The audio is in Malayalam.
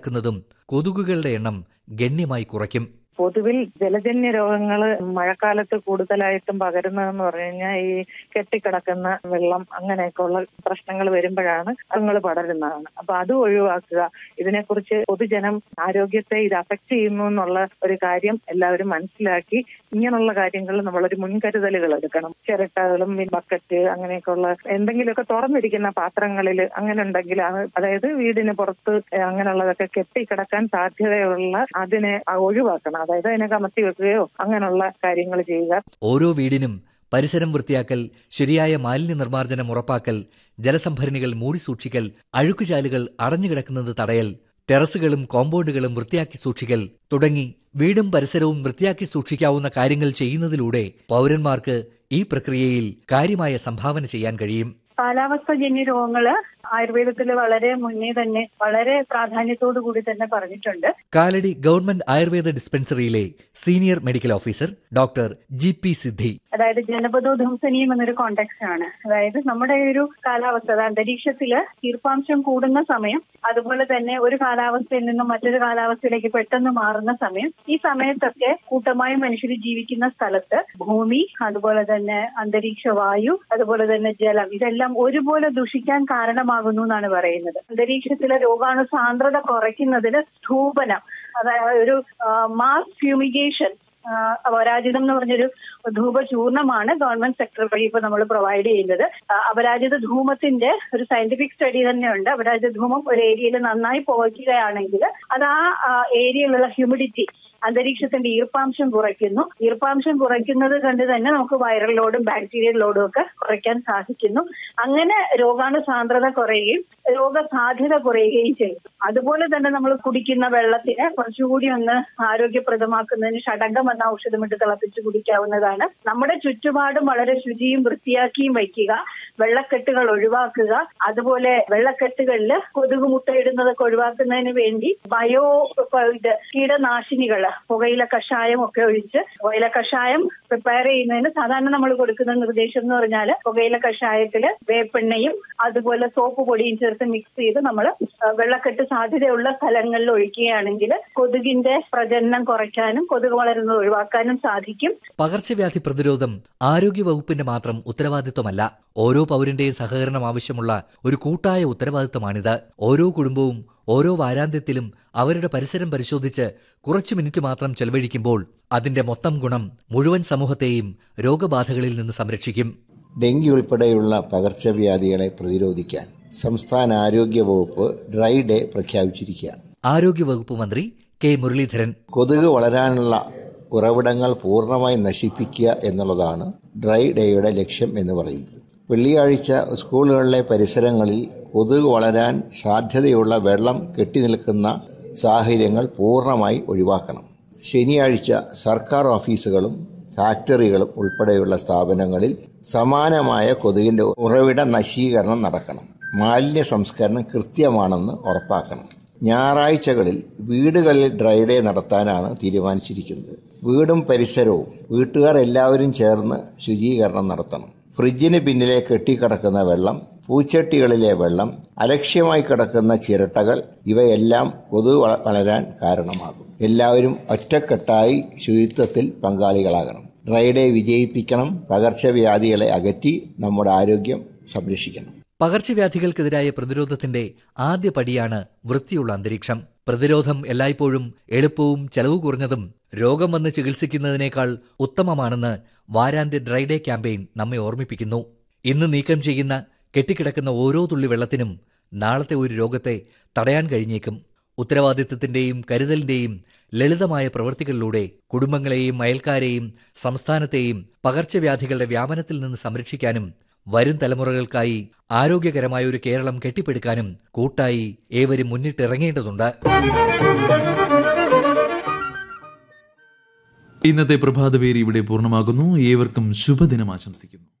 ഒഴിവാക്കുന്നതും കൊതുകുകളുടെ എണ്ണം ഗണ്യമായി കുറയ്ക്കും പൊതുവിൽ ജലജന്യ രോഗങ്ങൾ മഴക്കാലത്ത് കൂടുതലായിട്ടും പകരുന്നതെന്ന് പറഞ്ഞു കഴിഞ്ഞാൽ ഈ കെട്ടിക്കിടക്കുന്ന വെള്ളം അങ്ങനെയൊക്കെയുള്ള പ്രശ്നങ്ങൾ വരുമ്പോഴാണ് അതുങ്ങൾ പടരുന്നതാണ് അപ്പൊ അത് ഒഴിവാക്കുക ഇതിനെക്കുറിച്ച് പൊതുജനം ആരോഗ്യത്തെ ഇത് അഫക്ട് ചെയ്യുന്നു എന്നുള്ള ഒരു കാര്യം എല്ലാവരും മനസ്സിലാക്കി ഇങ്ങനെയുള്ള കാര്യങ്ങളിൽ നമ്മളൊരു മുൻകരുതലുകൾ എടുക്കണം ചിരട്ടകളും ബക്കറ്റ് അങ്ങനെയൊക്കെയുള്ള എന്തെങ്കിലുമൊക്കെ തുറന്നിരിക്കുന്ന പാത്രങ്ങളിൽ അങ്ങനെ ഉണ്ടെങ്കിൽ അത് അതായത് വീടിന് പുറത്ത് അങ്ങനെയുള്ളതൊക്കെ കെട്ടിക്കിടക്കാൻ സാധ്യതയുള്ള അതിനെ ഒഴിവാക്കണം അതായത് അതിനെ കമത്തി വെക്കുകയോ അങ്ങനെയുള്ള കാര്യങ്ങൾ ചെയ്യുക ഓരോ വീടിനും പരിസരം വൃത്തിയാക്കൽ ശരിയായ മാലിന്യ നിർമ്മാർജ്ജനം ഉറപ്പാക്കൽ ജലസംഭരണികൾ മൂടി സൂക്ഷിക്കൽ അഴുക്കുചാലുകൾ അടഞ്ഞുകിടക്കുന്നത് തടയൽ ടെറസുകളും കോമ്പൗണ്ടുകളും വൃത്തിയാക്കി സൂക്ഷിക്കൽ തുടങ്ങി വീടും പരിസരവും വൃത്തിയാക്കി സൂക്ഷിക്കാവുന്ന കാര്യങ്ങൾ ചെയ്യുന്നതിലൂടെ പൗരന്മാർക്ക് ഈ പ്രക്രിയയിൽ കാര്യമായ സംഭാവന ചെയ്യാൻ കഴിയും കാലാവസ്ഥജന്യ രോഗങ്ങള് ആയുർവേദത്തിൽ വളരെ മുന്നേ തന്നെ വളരെ പ്രാധാന്യത്തോടു കൂടി തന്നെ പറഞ്ഞിട്ടുണ്ട് കാലടി ഗവൺമെന്റ് ആയുർവേദ ഡിസ്പെൻസറിയിലെ senior medical officer doctor G P Siddhi അതായത് ജനപദോധ്വംസനീയം എന്നൊരു കോണ്ടെക്സ്റ്റ് ആണ് അതായത് നമ്മുടെ ഒരു കാലാവസ്ഥ അത് അന്തരീക്ഷത്തില് ഈർപ്പാംശം കൂടുന്ന സമയം അതുപോലെ തന്നെ ഒരു കാലാവസ്ഥയിൽ നിന്നും മറ്റൊരു കാലാവസ്ഥയിലേക്ക് പെട്ടെന്ന് മാറുന്ന സമയം ഈ സമയത്തൊക്കെ കൂട്ടമായി മനുഷ്യർ ജീവിക്കുന്ന സ്ഥലത്ത് ഭൂമി അതുപോലെ തന്നെ അന്തരീക്ഷ വായു അതുപോലെ തന്നെ ജലം ഇതെല്ലാം ഒരുപോലെ ദുഷിക്കാൻ കാരണമാകുന്നു എന്നാണ് പറയുന്നത് അന്തരീക്ഷത്തിലെ രോഗാണു സാന്ദ്രത കുറയ്ക്കുന്നതിന് സ്തൂപനം അതായത് ഒരു മാസ് ഫ്യൂമിഗേഷൻ അപരാജിതം എന്ന് പറഞ്ഞൊരു ധൂപചൂർണമാണ് ഗവൺമെന്റ് സെക്ടർ വഴി ഇപ്പൊ നമ്മൾ പ്രൊവൈഡ് ചെയ്യുന്നത് അപരാജിത ധൂമത്തിന്റെ ഒരു സയന്റിഫിക് സ്റ്റഡി തന്നെയുണ്ട് അപരാജിത ധൂമം ഒരു ഏരിയയിൽ നന്നായി പുകയ്ക്കുകയാണെങ്കിൽ അത് ആ ഏരിയയിലുള്ള ഹ്യൂമിഡിറ്റി അന്തരീക്ഷത്തിന്റെ ഈർപ്പാംശം കുറയ്ക്കുന്നു ഈർപ്പാംശം കുറയ്ക്കുന്നത് കണ്ട് തന്നെ നമുക്ക് വൈറൽ ലോഡും ബാക്ടീരിയൽ ലോഡും ഒക്കെ കുറയ്ക്കാൻ സാധിക്കുന്നു അങ്ങനെ രോഗാണു സാന്ദ്രത കുറയുകയും രോഗസാധ്യത കുറയുകയും ചെയ്യും അതുപോലെ തന്നെ നമ്മൾ കുടിക്കുന്ന വെള്ളത്തിനെ കുറച്ചുകൂടി ഒന്ന് ആരോഗ്യപ്രദമാക്കുന്നതിന് ഷടകം എന്ന ഔഷധമിട്ട് തിളപ്പിച്ച് കുടിക്കാവുന്നതാണ് നമ്മുടെ ചുറ്റുപാടും വളരെ ശുചിയും വൃത്തിയാക്കിയും വയ്ക്കുക വെള്ളക്കെട്ടുകൾ ഒഴിവാക്കുക അതുപോലെ വെള്ളക്കെട്ടുകളിൽ കൊതുക് മുട്ടയിടുന്നതൊക്കെ ഒഴിവാക്കുന്നതിന് വേണ്ടി ബയോ ഇത് കീടനാശിനികൾ പുകയില കഷായം ഒക്കെ ഒഴിച്ച് പുകയില കഷായം പ്രിപ്പയർ ചെയ്യുന്നതിന് സാധാരണ നമ്മൾ കൊടുക്കുന്ന നിർദ്ദേശം എന്ന് പറഞ്ഞാൽ പുകയില കഷായത്തില് വേപ്പെണ്ണയും അതുപോലെ സോപ്പ് പൊടിയും ചേർത്ത് മിക്സ് ചെയ്ത് നമ്മൾ വെള്ളക്കെട്ട് സാധ്യതയുള്ള സ്ഥലങ്ങളിൽ ഒഴിക്കുകയാണെങ്കിൽ കൊതുകിന്റെ പ്രജനനം കുറയ്ക്കാനും കൊതുക് വളരുന്നത് ഒഴിവാക്കാനും സാധിക്കും പകർച്ചവ്യാധി പ്രതിരോധം ആരോഗ്യവകുപ്പിന്റെ മാത്രം ഉത്തരവാദിത്വമല്ല ഓരോ പൗരന്റെയും സഹകരണം ആവശ്യമുള്ള ഒരു കൂട്ടായ ഉത്തരവാദിത്തമാണിത് ഓരോ കുടുംബവും ഓരോ വാരാന്ത്യത്തിലും അവരുടെ പരിസരം പരിശോധിച്ച് കുറച്ചു മിനിറ്റ് മാത്രം ചെലവഴിക്കുമ്പോൾ അതിന്റെ മൊത്തം ഗുണം മുഴുവൻ സമൂഹത്തെയും രോഗബാധകളിൽ നിന്ന് സംരക്ഷിക്കും ഡെങ്കി ഉൾപ്പെടെയുള്ള പകർച്ചവ്യാധികളെ പ്രതിരോധിക്കാൻ സംസ്ഥാന ആരോഗ്യ വകുപ്പ് ഡ്രൈ ഡേ പ്രഖ്യാപിച്ചിരിക്കുകയാണ് ആരോഗ്യവകുപ്പ് മന്ത്രി കെ മുരളീധരൻ കൊതുക് വളരാനുള്ള ഉറവിടങ്ങൾ പൂർണ്ണമായി നശിപ്പിക്കുക എന്നുള്ളതാണ് ഡ്രൈ ഡേയുടെ ലക്ഷ്യം എന്ന് പറയുന്നത് വെള്ളിയാഴ്ച സ്കൂളുകളിലെ പരിസരങ്ങളിൽ കൊതുക് വളരാൻ സാധ്യതയുള്ള വെള്ളം കെട്ടിനിൽക്കുന്ന സാഹചര്യങ്ങൾ പൂർണ്ണമായി ഒഴിവാക്കണം ശനിയാഴ്ച സർക്കാർ ഓഫീസുകളും ഫാക്ടറികളും ഉൾപ്പെടെയുള്ള സ്ഥാപനങ്ങളിൽ സമാനമായ കൊതുകിന്റെ ഉറവിട നശീകരണം നടക്കണം മാലിന്യ സംസ്കരണം കൃത്യമാണെന്ന് ഉറപ്പാക്കണം ഞായറാഴ്ചകളിൽ വീടുകളിൽ ഡ്രൈ ഡേ നടത്താനാണ് തീരുമാനിച്ചിരിക്കുന്നത് വീടും പരിസരവും വീട്ടുകാർ എല്ലാവരും ചേർന്ന് ശുചീകരണം നടത്തണം ഫ്രിഡ്ജിന് പിന്നിലെ കെട്ടിക്കിടക്കുന്ന വെള്ളം പൂച്ചട്ടികളിലെ വെള്ളം അലക്ഷ്യമായി കിടക്കുന്ന ചിരട്ടകൾ ഇവയെല്ലാം കൊതുക് വളരാൻ കാരണമാകും എല്ലാവരും ഒറ്റക്കെട്ടായി ശുചിത്വത്തിൽ പങ്കാളികളാകണം ഡ്രൈ ഡേ വിജയിപ്പിക്കണം പകർച്ചവ്യാധികളെ അകറ്റി നമ്മുടെ ആരോഗ്യം സംരക്ഷിക്കണം പകർച്ചവ്യാധികൾക്കെതിരായ പ്രതിരോധത്തിന്റെ ആദ്യ പടിയാണ് വൃത്തിയുള്ള അന്തരീക്ഷം പ്രതിരോധം എല്ലായ്പ്പോഴും എളുപ്പവും ചെലവ് കുറഞ്ഞതും രോഗം വന്ന് ചികിത്സിക്കുന്നതിനേക്കാൾ ഉത്തമമാണെന്ന് വാരാന്ത്യ ഡ്രൈ ഡേ ക്യാമ്പയിൻ നമ്മെ ഓർമ്മിപ്പിക്കുന്നു ഇന്ന് നീക്കം ചെയ്യുന്ന കെട്ടിക്കിടക്കുന്ന ഓരോ തുള്ളി വെള്ളത്തിനും നാളത്തെ ഒരു രോഗത്തെ തടയാൻ കഴിഞ്ഞേക്കും ഉത്തരവാദിത്വത്തിന്റെയും കരുതലിന്റെയും ലളിതമായ പ്രവൃത്തികളിലൂടെ കുടുംബങ്ങളെയും അയൽക്കാരെയും സംസ്ഥാനത്തെയും പകർച്ചവ്യാധികളുടെ വ്യാപനത്തിൽ നിന്ന് സംരക്ഷിക്കാനും വരും തലമുറകൾക്കായി ആരോഗ്യകരമായ ഒരു കേരളം കെട്ടിപ്പടുക്കാനും കൂട്ടായി ഏവരും മുന്നിട്ടിറങ്ങേണ്ടതുണ്ട് ഇന്നത്തെ പ്രഭാതപേരി ഇവിടെ പൂർണ്ണമാകുന്നു ഏവർക്കും ശുഭദിനം ആശംസിക്കുന്നു